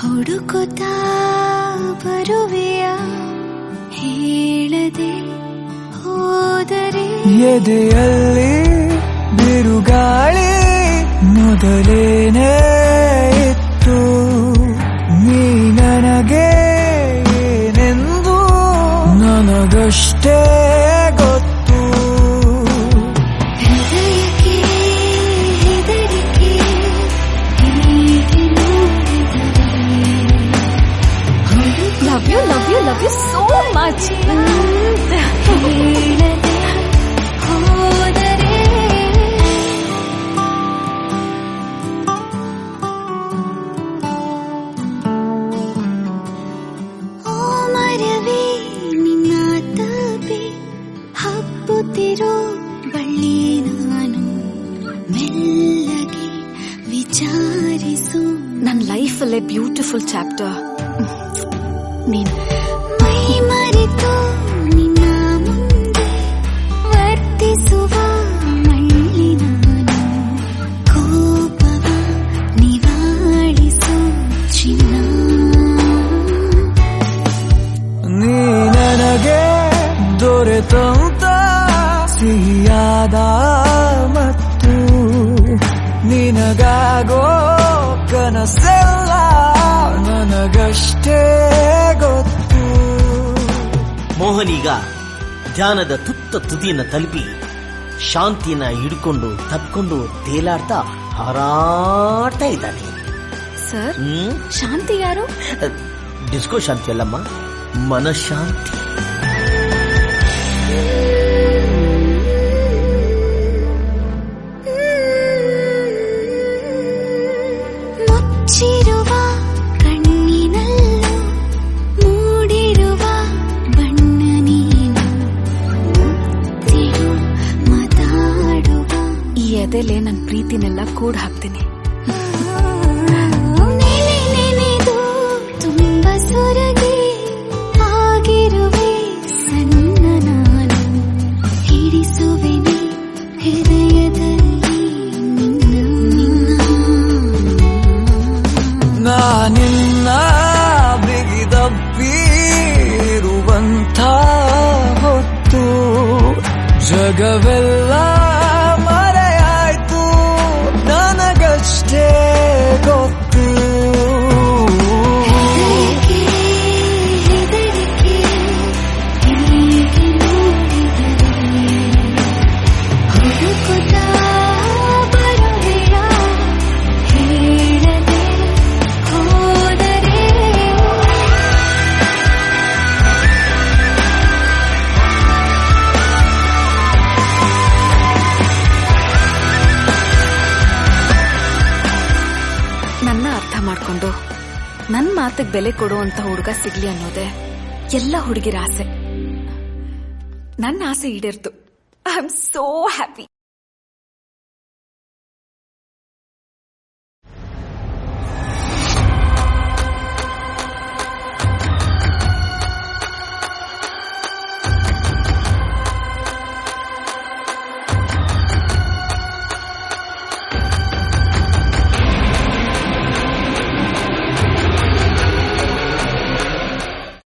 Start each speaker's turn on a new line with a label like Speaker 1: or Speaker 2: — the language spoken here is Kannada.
Speaker 1: ಹುಡುಕುತ್ತಾ ಬರುವೆಯ ಹೇಳದೆ ಹೋದರೆ
Speaker 2: ಎದೆಯಲ್ಲಿ ಬಿರುಗಾಳಿ ಮೊದಲೇನೇ ಇತ್ತು ನೀ ನನಗೆ ಏನೆಂದು ನನಗಷ್ಟೇ ಗೊತ್ತು
Speaker 1: ಹೃದಯಕ್ಕೆ ಹೆದರಿಕೆ ಹೀಗೆ ನೋಡಿದರೆ
Speaker 3: love you love you love you so much
Speaker 1: ಹೇಳದೆ ಹೋದರೆ ಓ ಮರವೇ ನಿನ್ನ ತಪೆ ಹಬ್ಬುತ್ತಿರೋ ಬಳ್ಳಿ ನಾನು ಮೆಲ್ಲಗೆ ವಿಚಾರಿಸು
Speaker 3: ನನ್ನ ಲೈಫಲ್ಲೇ ಬ್ಯೂಟಿಫುಲ್ ಚಾಪ್ಟರ್ ನೀನ್
Speaker 1: ಮೈ ಮರೆತು ನಿನ್ನ ಮುಂದೆ ವರ್ತಿಸುವ ಮಳ್ಳಿ ನಾನು ಕೋಪವ ನಿವಾಳಿಸು ಚಿನ್ನ
Speaker 2: ನೀ ನನಗೆ ದೊರೆತಂತ ಸಿಹಿಯಾದ ಮತ್ತು ನಿನಗಾಗೋ ಕನಸೆಲ್ಲ ನನಗಷ್ಟೇ ಗೊತ್ತು
Speaker 4: ಮೋಹನ್ ಈಗ ಧ್ಯಾನದ ತುತ್ತ ತುದಿಯನ್ನ ತಲುಪಿ ಶಾಂತಿಯನ್ನ ಹಿಡ್ಕೊಂಡು ತಪ್ಕೊಂಡು ತೇಲಾಡ್ತಾ ಹಾರಾಡ್ತಾ ಇದ್ದಾನೆ
Speaker 3: ಸರ್
Speaker 4: ಹ್ಮ್
Speaker 3: ಶಾಂತಿ ಯಾರು
Speaker 4: ಡಿಸ್ಕೋ ಶಾಂತಿ ಅಲ್ಲಮ್ಮ ಮನಃಶಾಂತಿ
Speaker 1: ಮುಚ್ಚಿರುವ ಕಣ್ಣಿನಲ್ಲೂ ಮೂಡಿರುವ ಬಣ್ಣ ನೀನು ಮುತ್ತಿಡು ಮಾತಾಡುವ
Speaker 3: ಈ ಎದೆಲೆ ನನ್ನ ಪ್ರೀತಿನೆಲ್ಲ ಕೂಡ್ ಹಾಕ್ತೀನಿ
Speaker 1: ನೆನೆ ನೆನೆದು ತುಂಬ ಸೊರಗಿ ಆಗಿರುವೆ ಸಣ್ಣ ನಾನು ಹಿಡಿಸುವೆನೆ ಹೃದಯದಲ್ಲಿ ನಿನ್ನ ನಿನ್ನ
Speaker 2: ನಾನಿನ್ನ ಬಿಗಿದಪ್ಪಿರುವಂಥ ಹೊತ್ತು ಜಗವೆಲ್ಲ ಮರೆಯಾಯ್ತು ನನಗಷ್ಟೇ ಗೊತ್ತು
Speaker 1: ಹೆದರಿಕೆ ಹೆದರಿಕೆ ಹೀಗೆ ನೋಡಿದರೆ ಹುಡುಕುತ್ತಾ ಬರುವೆಯ ಹೇಳದೆ ಹೋದರೆ
Speaker 3: ನನ್ನ ಅರ್ಥ ಮಾಡ್ಕೊಂಡು ನನ್ನ ಮಾತಿಗೆ ಬೆಲೆ ಕೊಡುವಂತ ಹುಡುಗ ಸಿಗ್ಲಿ ಅನ್ನೋದೇ ಎಲ್ಲ ಹುಡುಗಿರ ಆಸೆ ನನ್ನ ಆಸೆ ಈಡೇರ್ತು ಐ ಆಮ್ ಸೋ ಹ್ಯಾಪಿ